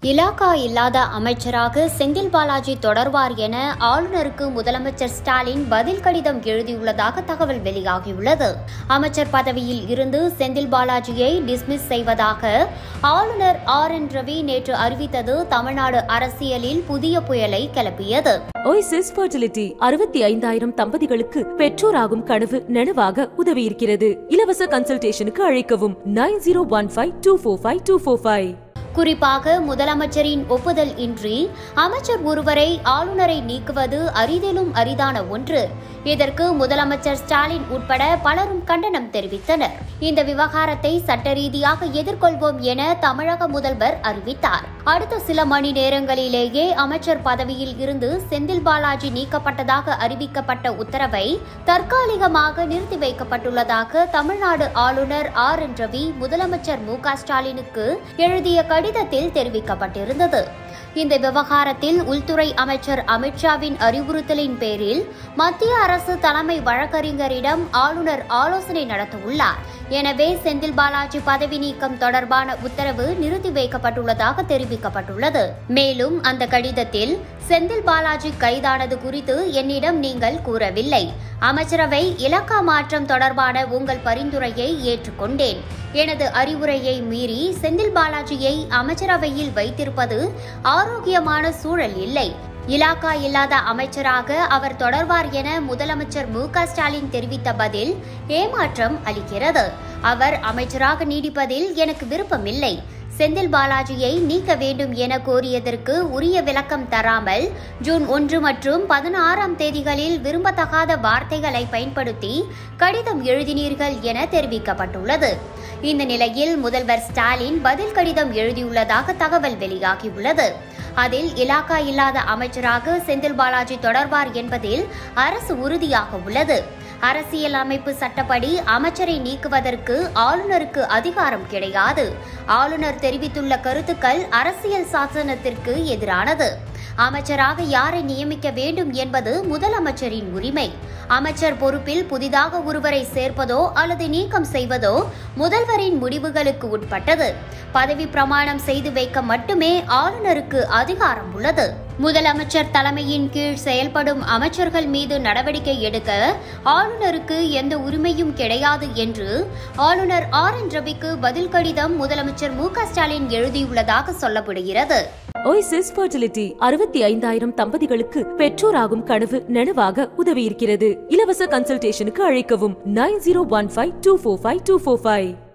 இலாகா இல்லாத அமைச்சராக செந்தில் பாலாஜி தொடர்வார் என ஆளுநருக்கு முதலமைச்சர் ஸ்டாலின் பதில் கடிதம் எழுதியுள்ளதாக தகவல் வெளியாகியுள்ளது அமைச்சர் பதவியில் இருந்து செந்தில் பாலாஜியை டிஸ்மிஸ் செய்வதாக ஆளுநர் ஆர் என் ரவி நேற்று அறிவித்தது தமிழ்நாடு அரசியலில் புதிய புயலை கிளப்பியது ஓய்சிஸ் ஃபர்டிலிட்டி அறுபத்தி ஐந்தாயிரம் தம்பதிகளுக்கு பெற்றோராகும் கனவு நனவாக உதவியிருக்கிறது இலவச கன்சல்டேஷனுக்கு அழைக்கவும் nine zero one five two four five two four five குறிப்பாக முதலமைச்சரின் ஒப்புதல் இன்றி அமைச்சர் ஒருவரை ஆளுநரை நீக்குவது அரிதிலும் அரிதான ஒன்று இதற்கு முதலமைச்சர் ஸ்டாலின் உட்பட பலரும் கண்டனம் தெரிவித்தனர் இந்த விவகாரத்தை சட்ட ரீதியாக எதிர்கொள்வோம் என தமிழக முதல்வர் அறிவித்தார் அடுத்த சில மணி நேரங்களிலேயே அமைச்சர் பதவியில் இருந்து செந்தில் பாலாஜி நீக்கப்பட்டதாக அறிவிக்கப்பட்ட உத்தரவை தற்காலிகமாக நிறுத்தி வைக்கப்பட்டுள்ளதாக தமிழ்நாடு ஆளுநர் ஆர் என் ரவி முதலமைச்சர் மு க ஸ்டாலினுக்கு எழுதிய கடிதத்தில் தெரிவிக்கப்பட்டிருந்தது இந்த விவகாரத்தில் உள்துறை அமைச்சர் அமித்ஷாவின் அறிவுறுத்தலின் பேரில் மத்திய அரசு தலைமை வழக்கறிஞரிடம் ஆளுநர் ஆலோசனை நடத்தவுள்ளார் எனவே செந்தில் பாலாஜி பதவி நீக்கம் தொடர்பான உத்தரவு நிறுத்தி வைக்கப்பட்டுள்ளதாக தெரிவிக்கப்பட்டுள்ளது மேலும் அந்த கடிதத்தில் செந்தில் பாலாஜி கைதானது குறித்து என்னிடம் நீங்கள் கூறவில்லை அமைச்சரவை இலக்கா மாற்றம் தொடர்பான உங்கள் பரிந்துரையை ஏற்றுக்கொண்டேன் எனது அறிவுரையை மீறி செந்தில் பாலாஜியை அமைச்சரவையில் வைத்திருப்பது ஆரோக்கியமான சூழல் இல்லை இலாக்கா இல்லாத அமைச்சராக அவர் தொடர்வார் என முதலமைச்சர் மு க ஸ்டாலின் தெரிவித்த பதில் ஏமாற்றம் அளிக்கிறது அவர் அமைச்சராக நீடிப்பதில் எனக்கு விருப்பமில்லை செந்தில் பாலாஜியை நீக்க வேண்டும் என கோரியதற்கு உரிய விளக்கம் தராமல் ஜூன் ஒன்று மற்றும் பதினாறாம் தேதிகளில் விரும்பத்தகாத வார்த்தைகளை பயன்படுத்தி கடிதம் எழுதினீர்கள் என தெரிவிக்கப்பட்டுள்ளது இந்த நிலையில் முதல்வர் ஸ்டாலின் பதில் கடிதம் எழுதியுள்ளதாக தகவல் வெளியாகியுள்ளது அதில் இலாக்கா இல்லாத அமைச்சராக செந்தில் பாலாஜி தொடர்வார் என்பதில் அரசு உறுதியாக உள்ளது அரசியல் அமைப்பு சட்டப்படி அமைச்சரை நீக்குவதற்கு ஆளுநருக்கு அதிகாரம் கிடையாது ஆளுநர் தெரிவித்துள்ள கருத்துக்கள் அரசியல் சாசனத்திற்கு எதிரானது அமைச்சராக யாரை நியமிக்க வேண்டும் என்பது முதலமைச்சரின் உரிமை அமைச்சர் பொறுப்பில் புதிதாக ஒருவரை சேர்ப்பதோ அல்லது நீக்கம் செய்வதோ முதல்வரின் முடிவுகளுக்கு உட்பட்டது பதவி பிரமாணம் செய்து வைக்க மட்டுமே ஆளுநருக்கு அதிகாரம் உள்ளது முதலமைச்சர் தலைமையின் கீழ் செயல்படும் அமைச்சர்கள் மீது நடவடிக்கை எடுக்க ஆளுநருக்கு எந்த உரிமையும் கிடையாது என்று ஆளுநர் ஆர் என் ரவிக்கு பதில் கடிதம் முதலமைச்சர் மு க ஸ்டாலின் எழுதியுள்ளதாக சொல்லப்படுகிறது ஓய்சிஸ் ஃபர்டிலிட்டி அறுபத்தி ஐந்தாயிரம் தம்பதிகளுக்கு பெற்றோராகும் கனவு நனவாக உதவியிருக்கிறது இலவச கன்சல்டேஷனுக்கு அழைக்கவும் nine zero one five two four five two four five